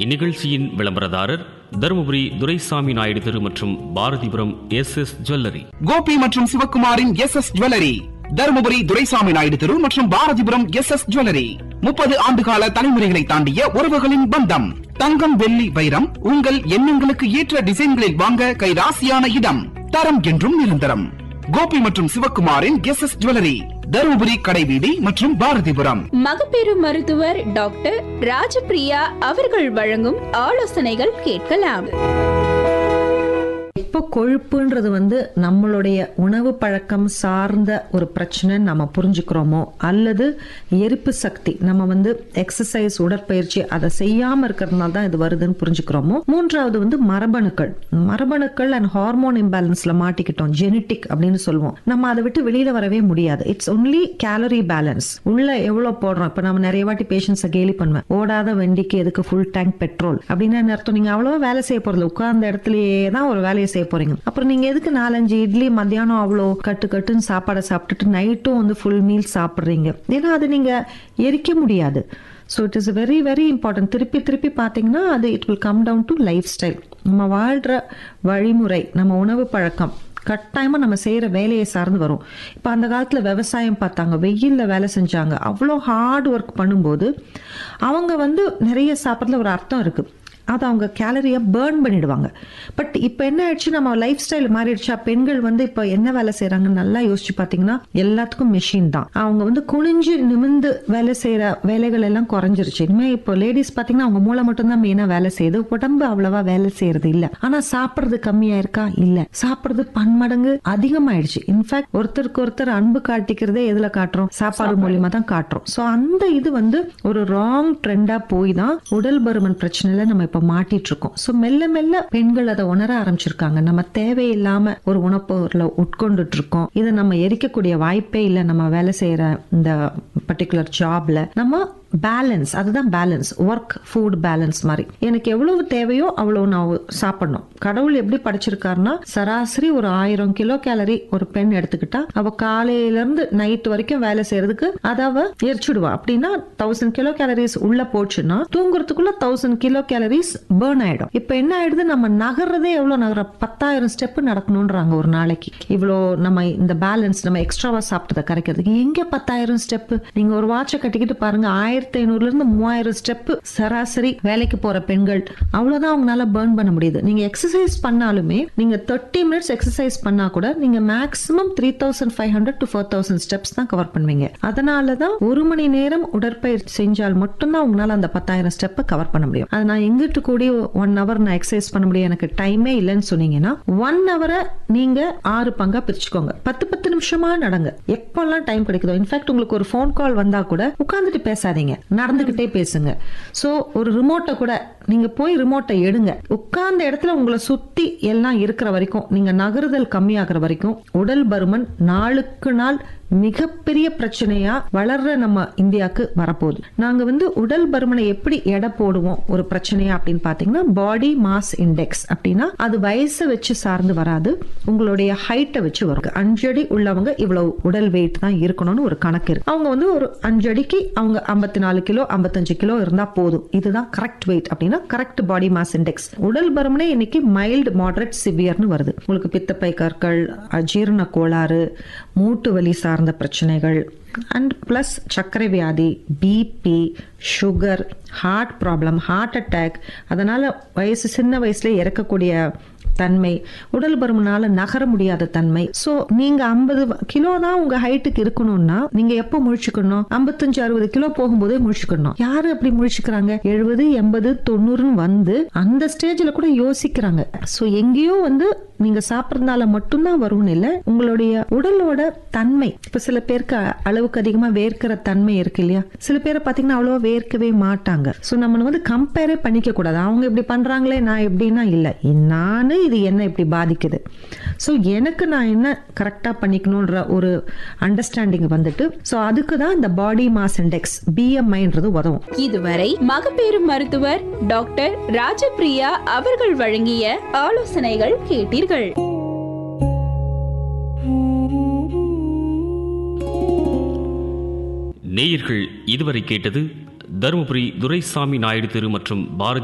இந்நிகழ்ச்சியின் விளம்பரதாரர் தருமபுரி துரைசாமி நாயுடு தெரு மற்றும் Bharathipuram S S jewellery Gopi மற்றும் சிவக்குமாரின் S S jewellery Dharmapuri Duraisamy Naidu தெரு மற்றும் பாரதிபுரம் எஸ் எஸ் ஜுவல்லரி முப்பது ஆண்டுகால தலைமுறைகளை தாண்டிய உறவுகளின் பந்தம் தங்கம் வெள்ளி வைரம் உங்கள் எண்ணங்களுக்கு ஏற்ற டிசைன்களில் வாங்க கைராசியான இடம் தரம் என்றும் நிரந்தரம் கோபி மற்றும் சிவக்குமாரின் எஸ் எஸ் ஜுவல்லரி தருமபுரி கடைவீதி மற்றும் பாரதிபுரம் மகப்பேறு மருத்துவர் டாக்டர் ராஜபிரியா அவர்கள் வழங்கும் ஆலோசனைகள் கேட்கலாம் இப்போ கொழுப்புன்றது வந்து நம்மளுடைய உணவு பழக்கம் சார்ந்த ஒரு பிரச்சனை நம்ம புரிஞ்சுக்கிறோமோ அல்லது எரிப்பு சக்தி நம்ம வந்து எக்ஸசைஸ் உடற்பயிற்சி அதை செய்யாம இருக்கிறதுனால தான் இது வருதுன்னு புரிஞ்சுக்கிறோமோ மூன்றாவது வந்து மரபணுக்கள் மரபணுக்கள் அண்ட் ஹார்மோன் இம்பேலன்ஸ்ல மாட்டிக்கிட்டோம் ஜெனட்டிக் அப்படின்னு சொல்லுவோம் நம்ம அதை விட்டு வெளியில வரவே முடியாது இட்ஸ் ஒன்லி கேலரி பேலன்ஸ் உள்ள எவ்வளவு போடுறோம் இப்ப நம்ம நிறைய வாட்டி பேஷண்ட்ஸை கேலி பண்ணுவேன் ஓடாத வண்டிக்கு எதுக்கு ஃபுல் டேங்க் பெட்ரோல் அப்படின்னு என்ன அர்த்தம் நீங்க அவ்வளவா வேலை செய்ய போறது உட்கார்ந்த இடத்துலயே தான் ஒரு வேலையை செய்ய போறீங்க அப்புறம் நீங்க எதுக்கு நாலஞ்சு இட்லி மத்தியானம் அவ்வளோ கட்டு கட்டுன்னு சாப்பாடை சாப்பிட்டுட்டு நைட்டும் வந்து ஃபுல் மீல் சாப்பிட்றீங்க ஏன்னா அது நீங்க எரிக்க முடியாது so it is very very important திருப்பி திருப்பி பார்த்தீங்கன்னா அது it will come down to lifestyle நம்ம வாழ்கிற வழிமுறை நம்ம உணவு பழக்கம் கட்டாயமாக நம்ம செய்கிற வேலையை சார்ந்து வரும் இப்போ அந்த காலத்தில் விவசாயம் பார்த்தாங்க வெயிலில் வேலை செஞ்சாங்க அவ்வளோ ஹார்ட் ஒர்க் பண்ணும்போது அவங்க வந்து நிறைய சாப்பிட்றதுல ஒரு அர்த்தம் இருக்குது அதை அவங்க கேலரியை பேர்ன் பண்ணிடுவாங்க பட் இப்போ என்ன ஆயிடுச்சு நம்ம லைஃப் ஸ்டைல் மாறிடுச்சா பெண்கள் வந்து இப்போ என்ன வேலை செய்கிறாங்கன்னு நல்லா யோசிச்சு பார்த்தீங்கன்னா எல்லாத்துக்கும் மெஷின் தான் அவங்க வந்து குனிஞ்சு நிமிந்து வேலை செய்கிற வேலைகள் எல்லாம் குறைஞ்சிருச்சு இனிமேல் இப்போ லேடிஸ் பார்த்தீங்கன்னா அவங்க மூளை மட்டும்தான் மெயினாக வேலை செய்யுது உடம்பு அவ்வளவா வேலை செய்யறது இல்லை ஆனால் சாப்பிட்றது கம்மியா இருக்கா இல்லை சாப்பிட்றது பன்மடங்கு அதிகமாயிடுச்சு இன்ஃபேக்ட் ஒருத்தருக்கு ஒருத்தர் அன்பு காட்டிக்கிறதே எதுல காட்டுறோம் சாப்பாடு மூலியமா தான் காட்டுறோம் ஸோ அந்த இது வந்து ஒரு ராங் ட்ரெண்டா போய் தான் உடல் பருமன் பிரச்சனையில நம்ம இப்ப மாட்டிட்டு இருக்கோம் ஸோ மெல்ல மெல்ல பெண்கள் அதை உணர ஆரம்பிச்சிருக்காங்க நம்ம தேவையில்லாம ஒரு உணப்பொருளை உட்கொண்டுட்டு இருக்கோம் இதை நம்ம எரிக்கக்கூடிய வாய்ப்பே இல்லை நம்ம வேலை செய்யற இந்த பர்டிகுலர் ஜாப்ல நம்ம பேலன்ஸ் அதுதான் பேலன்ஸ் ஒர்க் ஃபுட் பேலன்ஸ் மாதிரி எனக்கு எவ்வளவு தேவையோ அவ்வளவு நான் சாப்பிடணும் கடவுள் எப்படி படைச்சிருக்காருன்னா சராசரி ஒரு ஆயிரம் கிலோ கேலரி ஒரு பெண் எடுத்துக்கிட்டா அவ காலையில இருந்து நைட் வரைக்கும் வேலை செய்யறதுக்கு அதை அவ எரிச்சுடுவா அப்படின்னா தௌசண்ட் கிலோ கேலரிஸ் உள்ள போச்சுன்னா தூங்குறதுக்குள்ள தௌசண்ட் கிலோ கேலரிஸ் பேர்ன் ஆயிடும் இப்ப என்ன ஆயிடுது நம்ம நகர்றதே எவ்வளவு நகர பத்தாயிரம் ஸ்டெப் நடக்கணும்ன்றாங்க ஒரு நாளைக்கு இவ்வளோ நம்ம இந்த பேலன்ஸ் நம்ம எக்ஸ்ட்ராவா சாப்பிட்டதை கரைக்கிறதுக்கு எங்க பத்தாயிரம் ஸ்டெப் நீங்க ஒரு வாட்சை கட்டிக்கிட்டு பாருங்க ஆயிரத்தி ஐநூறுல இருந்து மூவாயிரம் ஸ்டெப் சராசரி வேலைக்கு போற பெண்கள் அவ்வளவுதான் அவங்களால பேர்ன் பண்ண முடியுது நீங்க எக்ஸசைஸ் பண்ணாலுமே நீங்க தேர்ட்டி மினிட்ஸ் எக்ஸசைஸ் பண்ணா கூட நீங்க maximum three thousand five hundred to four thousand steps தான் கவர் பண்ணுவீங்க அதனால தான் ஒரு மணி நேரம் உடற்பயிற்சி செஞ்சால் மட்டும்தான் உங்களால அந்த பத்தாயிரம் ஸ்டெப்பை கவர் பண்ண முடியும் அது நான் எங்கிட்டு கூடி ஒன் ஹவர் நான் எக்ஸசைஸ் பண்ண முடியும் எனக்கு டைமே இல்லைன்னு சொன்னீங்கன்னா ஒன் ஹவரை நீங்க ஆறு பங்கா பிரிச்சுக்கோங்க பத்து பத்து நிமிஷமா நடங்க எப்பெல்லாம் டைம் கிடைக்குதோ இன்ஃபேக்ட் உங்களுக்கு ஒரு ஃபோன் கால் வந்தா கூட உட்காந்துட்டு பேசாதீங்க நடந்துகிட்டே பேசுங்க சோ ஒரு ரிமோட்டை கூட நீங்க போய் ரிமோட்டை எடுங்க உட்கார்ந்த இடத்துல உங்களை சுத்தி எல்லாம் இருக்கிற வரைக்கும் நீங்க நகருதல் கம்மியாகிற வரைக்கும் உடல் பருமன் நாளுக்கு நாள் மிகப்பெரிய பிரச்சனையா வளர்ற நம்ம இந்தியாவுக்கு வரப்போகுது நாங்க வந்து உடல் பருமனை எப்படி எடை போடுவோம் ஒரு பிரச்சனையா அப்படின்னு பாத்தீங்கன்னா பாடி மாஸ் இண்டெக்ஸ் அப்படின்னா அது வயசை வச்சு சார்ந்து வராது உங்களுடைய ஹைட்டை வச்சு வரும் அஞ்சு அடி உள்ளவங்க இவ்வளவு உடல் வெயிட் தான் இருக்கணும்னு ஒரு கணக்கு இருக்கு அவங்க வந்து ஒரு அஞ்சு அடிக்கு அவங்க ஐம்பத்தி நாலு கிலோ ஐம்பத்தஞ்சு கிலோ இருந்தா போதும் இதுதான் கரெக்ட் வெயிட் அப்படின்னா கரெக்ட் பாடி மாஸ் இண்டெக்ஸ் உடல் பருமனே இன்னைக்கு மைல்டு மாடரேட் சிவியர்னு வருது உங்களுக்கு பித்தப்பை கற்கள் அஜீரண கோளாறு மூட்டு வலி சார்ந்த பிரச்சனைகள் அண்ட் ப்ளஸ் சர்க்கரை வியாதி BP sugar heart problem heart attack அதனால் வயசு சின்ன வயசுல இறக்கக்கூடிய தன்மை உடல் பருமனால நகர முடியாத தன்மை ஸோ நீங்க ஐம்பது கிலோ தான் உங்க ஹைட்டுக்கு இருக்கணும்னா நீங்க எப்போ முழிச்சுக்கணும் ஐம்பத்தஞ்சு அறுபது கிலோ போகும்போதே முழிச்சுக்கணும் யாரு அப்படி முழிச்சுக்கிறாங்க எழுபது எண்பது தொண்ணூறுன்னு வந்து அந்த ஸ்டேஜ்ல கூட யோசிக்கிறாங்க ஸோ எங்கேயோ வந்து நீங்க சாப்பிட்றதுனால மட்டும்தான் வரும்னு இல்லை உங்களுடைய உடலோட தன்மை இப்ப சில பேருக்கு அளவுக்கு அதிகமா வேர்க்கிற தன்மை இருக்கு இல்லையா சில பேரை பாத்தீங்கன்னா அவ்வளவா வேர்க்கவே மாட்டாங்க ஸோ நம்ம வந்து கம்பேரே பண்ணிக்க கூடாது அவங்க இப்படி பண்றாங்களே நான் எப்படின்னா இல்லை நானு இது என்ன இப்படி பாதிக்குது ஸோ எனக்கு நான் என்ன கரெக்டா பண்ணிக்கணுன்ற ஒரு அண்டர்ஸ்டாண்டிங் வந்துட்டு ஸோ அதுக்கு தான் இந்த பாடி மாஸ் இண்டெக்ஸ் பிஎம்ஐன்றது உதவும் இதுவரை மகப்பேறு மருத்துவர் டாக்டர் ராஜபிரியா அவர்கள் வழங்கிய ஆலோசனைகள் கேட்டீர்கள் நேயர்கள் இதுவரை கேட்டது தருமபுரி துரைசாமி நாயுடு தெரு மற்றும் பாரதி